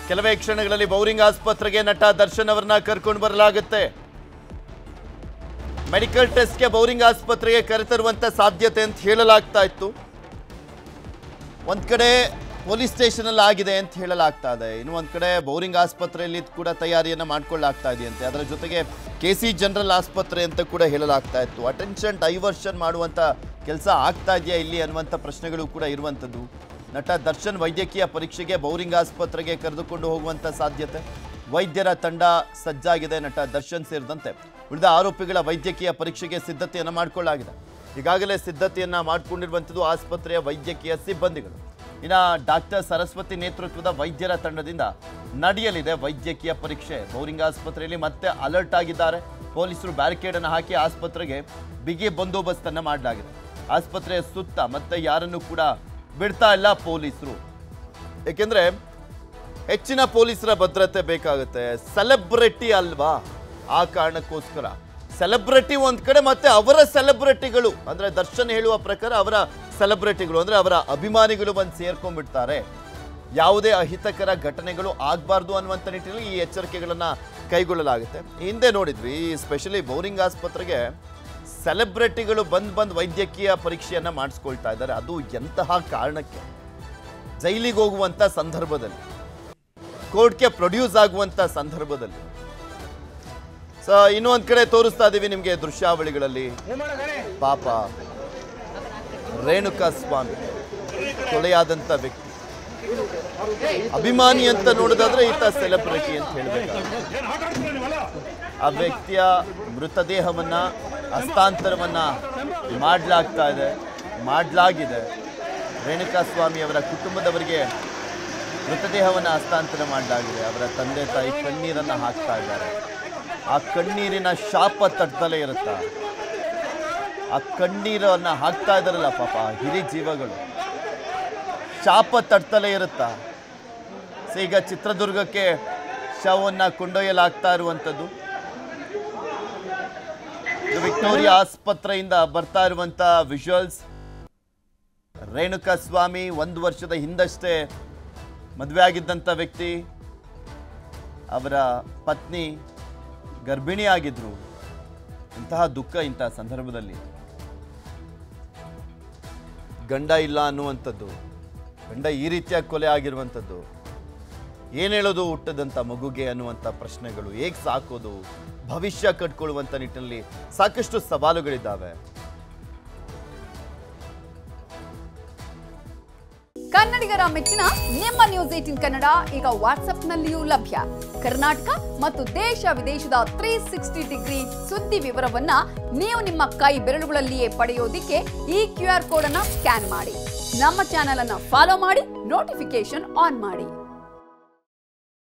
ಕೆಲವೇ ಕ್ಷಣಗಳಲ್ಲಿ ಬೌರಿಂಗ್ ಆಸ್ಪತ್ರೆಗೆ ನಟ ದರ್ಶನ್ ಅವರನ್ನ ಕರ್ಕೊಂಡು ಬರಲಾಗುತ್ತೆ ಮೆಡಿಕಲ್ ಟೆಸ್ಟ್ಗೆ ಬೌರಿಂಗ್ ಆಸ್ಪತ್ರೆಗೆ ಕರೆತರುವಂತ ಸಾಧ್ಯತೆ ಅಂತ ಹೇಳಲಾಗ್ತಾ ಇತ್ತು ಒಂದ್ ಕಡೆ ಪೊಲೀಸ್ ಸ್ಟೇಷನ್ ಅಲ್ಲಿ ಆಗಿದೆ ಅಂತ ಹೇಳಲಾಗ್ತಾ ಇದೆ ಇನ್ನು ಒಂದ್ ಕಡೆ ಬೌರಿಂಗ್ ಆಸ್ಪತ್ರೆಯಲ್ಲಿ ಕೂಡ ತಯಾರಿಯನ್ನ ಮಾಡ್ಕೊಳ್ಳಾಗ್ತಾ ಇದೆಯಂತೆ ಅದರ ಜೊತೆಗೆ ಕೆ ಸಿ ಜನರಲ್ ಆಸ್ಪತ್ರೆ ಅಂತ ಕೂಡ ಹೇಳಲಾಗ್ತಾ ಇತ್ತು ಅಟೆನ್ಷನ್ ಡೈವರ್ಷನ್ ಮಾಡುವಂತ ಕೆಲಸ ಆಗ್ತಾ ಇದೆಯಾ ಇಲ್ಲಿ ಅನ್ನುವಂಥ ಪ್ರಶ್ನೆಗಳು ಕೂಡ ಇರುವಂಥದ್ದು ನಟ ದರ್ಶನ್ ವೈದ್ಯಕೀಯ ಪರೀಕ್ಷೆಗೆ ಬೌರಿಂಗ್ ಆಸ್ಪತ್ರೆಗೆ ಕರೆದುಕೊಂಡು ಹೋಗುವಂತ ಸಾಧ್ಯತೆ ವೈದ್ಯರ ತಂಡ ಸಜ್ಜಾಗಿದೆ ನಟ ದರ್ಶನ್ ಸೇರಿದಂತೆ ಉಳಿದ ಆರೋಪಿಗಳ ವೈದ್ಯಕೀಯ ಪರೀಕ್ಷೆಗೆ ಸಿದ್ಧತೆಯನ್ನು ಮಾಡಿಕೊಳ್ಳಲಾಗಿದೆ ಈಗಾಗಲೇ ಸಿದ್ಧತೆಯನ್ನ ಮಾಡಿಕೊಂಡಿರುವಂಥದ್ದು ಆಸ್ಪತ್ರೆಯ ವೈದ್ಯಕೀಯ ಸಿಬ್ಬಂದಿಗಳು ಇನ್ನ ಡಾಕ್ಟರ್ ಸರಸ್ವತಿ ನೇತೃತ್ವದ ವೈದ್ಯರ ತಂಡದಿಂದ ನಡೆಯಲಿದೆ ವೈದ್ಯಕೀಯ ಪರೀಕ್ಷೆ ಬೌರಿಂಗ್ ಆಸ್ಪತ್ರೆಯಲ್ಲಿ ಮತ್ತೆ ಅಲರ್ಟ್ ಆಗಿದ್ದಾರೆ ಪೊಲೀಸರು ಬ್ಯಾರಿಕೇಡ್ ಅನ್ನು ಹಾಕಿ ಆಸ್ಪತ್ರೆಗೆ ಬಿಗಿ ಬಂದೋಬಸ್ತ್ ಅನ್ನ ಮಾಡಲಾಗಿದೆ ಆಸ್ಪತ್ರೆಯ ಸುತ್ತ ಮತ್ತೆ ಯಾರನ್ನು ಕೂಡ ಬಿಡ್ತಾ ಇಲ್ಲ ಪೊಲೀಸರು ಏಕೆಂದ್ರೆ ಹೆಚ್ಚಿನ ಪೊಲೀಸರ ಭದ್ರತೆ ಬೇಕಾಗುತ್ತೆ ಸೆಲೆಬ್ರಿಟಿ ಅಲ್ವಾ ಆ ಕಾರಣಕ್ಕೋಸ್ಕರ ಸೆಲೆಬ್ರಿಟಿ ಒಂದ್ ಕಡೆ ಮತ್ತೆ ಅವರ ಸೆಲೆಬ್ರಿಟಿಗಳು ಅಂದ್ರೆ ದರ್ಶನ್ ಹೇಳುವ ಪ್ರಕಾರ ಅವರ ಸೆಲೆಬ್ರಿಟಿಗಳು ಅಂದ್ರೆ ಅವರ ಅಭಿಮಾನಿಗಳು ಬಂದು ಸೇರ್ಕೊಂಡ್ಬಿಡ್ತಾರೆ ಯಾವುದೇ ಅಹಿತಕರ ಘಟನೆಗಳು ಆಗಬಾರ್ದು ಅನ್ನುವಂಥ ನಿಟ್ಟಿನಲ್ಲಿ ಈ ಎಚ್ಚರಿಕೆಗಳನ್ನ ಕೈಗೊಳ್ಳಲಾಗುತ್ತೆ ಹಿಂದೆ ನೋಡಿದ್ವಿ ಸ್ಪೆಷಲಿ ಬೌರಿಂಗ್ ಆಸ್ಪತ್ರೆಗೆ ಸೆಲೆಬ್ರಿಟಿಗಳು ಬಂದ್ ಬಂದ್ ವೈದ್ಯಕೀಯ ಪರೀಕ್ಷೆಯನ್ನ ಮಾಡಿಸ್ಕೊಳ್ತಾ ಇದ್ದಾರೆ ಅದು ಎಂತಹ ಕಾರಣಕ್ಕೆ ಜೈಲಿಗೆ ಹೋಗುವಂತ ಸಂದರ್ಭದಲ್ಲಿ ಕೋರ್ಟ್ಗೆ ಪ್ರೊಡ್ಯೂಸ್ ಆಗುವಂತ ಸಂದರ್ಭದಲ್ಲಿ ಸೊ ಇನ್ನೂ ಒಂದ್ ಕಡೆ ತೋರಿಸ್ತಾ ಇದೀವಿ ನಿಮ್ಗೆ ದೃಶ್ಯಾವಳಿಗಳಲ್ಲಿ ಪಾಪ ರೇಣುಕಾ ಸ್ವಾಮಿ ಕೊಲೆಯಾದಂತ ವ್ಯಕ್ತಿ ಅಭಿಮಾನಿ ಅಂತ ನೋಡೋದಾದ್ರೆ ಈತ ಸೆಲೆಬ್ರಿಟಿ ಅಂತ ಹೇಳ್ಬೇಕಾಗುತ್ತೆ ಆ ವ್ಯಕ್ತಿಯ ಮೃತದೇಹವನ್ನ ಹಸ್ತಾಂತರವನ್ನ ಮಾಡಲಾಗ್ತಾ ಇದೆ ಮಾಡಲಾಗಿದೆ ರೇಣುಕಾ ಸ್ವಾಮಿ ಅವರ ಕುಟುಂಬದವರಿಗೆ ಮೃತದೇಹವನ್ನು ಹಸ್ತಾಂತರ ಮಾಡಲಾಗಿದೆ ಅವರ ತಂದೆ ತಾಯಿ ಕಣ್ಣೀರನ್ನು ಹಾಕ್ತಾ ಇದ್ದಾರೆ ಆ ಕಣ್ಣೀರಿನ ಶಾಪ ತಟ್ಟದಲೇ ಇರುತ್ತಾ ಆ ಕಣ್ಣೀರನ್ನ ಹಾಕ್ತಾ ಇದ್ದಾರಲ್ಲ ಪಾಪ ಆ ಹಿರಿ ಜೀವಗಳು ಶಾಪ ತಟ್ಟತಲೇ ಇರುತ್ತಾ ಸೊ ಈಗ ಚಿತ್ರದುರ್ಗಕ್ಕೆ ಶವನ್ನ ಕೊಂಡೊಯ್ಯಲಾಗ್ತಾ ಇರುವಂಥದ್ದು ಇದು ವಿಕ್ಟೋರಿಯಾ ಆಸ್ಪತ್ರೆಯಿಂದ ಬರ್ತಾ ಇರುವಂತ ವಿಜುವಲ್ಸ್ ರೇಣುಕಾ ಸ್ವಾಮಿ ಒಂದು ವರ್ಷದ ಹಿಂದಷ್ಟೇ ಮದುವೆ ಆಗಿದ್ದಂಥ ವ್ಯಕ್ತಿ ಅವರ ಪತ್ನಿ ಗರ್ಭಿಣಿ ಆಗಿದ್ರು ಇಂತಹ ದುಃಖ ಇಂತಹ ಸಂದರ್ಭದಲ್ಲಿ ಗಂಡ ಇಲ್ಲ ಅನ್ನುವಂಥದ್ದು ಗಂಡ ಈ ರೀತಿಯಾಗಿ ಕೊಲೆ ಆಗಿರುವಂಥದ್ದು ಏನು ಹೇಳೋದು ಹುಟ್ಟದಂಥ ಮಗುಗೆ ಅನ್ನುವಂಥ ಪ್ರಶ್ನೆಗಳು ಹೇಗೆ ಸಾಕೋದು ಭವಿಷ್ಯ ಕಟ್ಕೊಳ್ಳುವಂಥ ನಿಟ್ಟಿನಲ್ಲಿ ಸಾಕಷ್ಟು ಸವಾಲುಗಳಿದ್ದಾವೆ ಕನ್ನಡಿಗರ ಮೆಚ್ಚಿನ ನಿಮ್ಮ ನ್ಯೂಸ್ ಏಟಿನ್ ಕನ್ನಡ ಈಗ ವಾಟ್ಸ್ಆಪ್ನಲ್ಲಿಯೂ ಲಭ್ಯ ಕರ್ನಾಟಕ ಮತ್ತು ದೇಶ ವಿದೇಶದ ತ್ರೀ ಸಿಕ್ಸ್ಟಿ ಡಿಗ್ರಿ ಸುದ್ದಿ ವಿವರವನ್ನ ನೀವು ನಿಮ್ಮ ಕೈ ಬೆರಳುಗಳಲ್ಲಿಯೇ ಪಡೆಯೋದಿಕ್ಕೆ ಈ ಕ್ಯೂ ಆರ್ ಕೋಡ್ ಅನ್ನ ಸ್ಕ್ಯಾನ್ ಮಾಡಿ ನಮ್ಮ ಚಾನೆಲ್ ಅನ್ನ ಫಾಲೋ ಮಾಡಿ ನೋಟಿಫಿಕೇಶನ್ ಆನ್ ಮಾಡಿ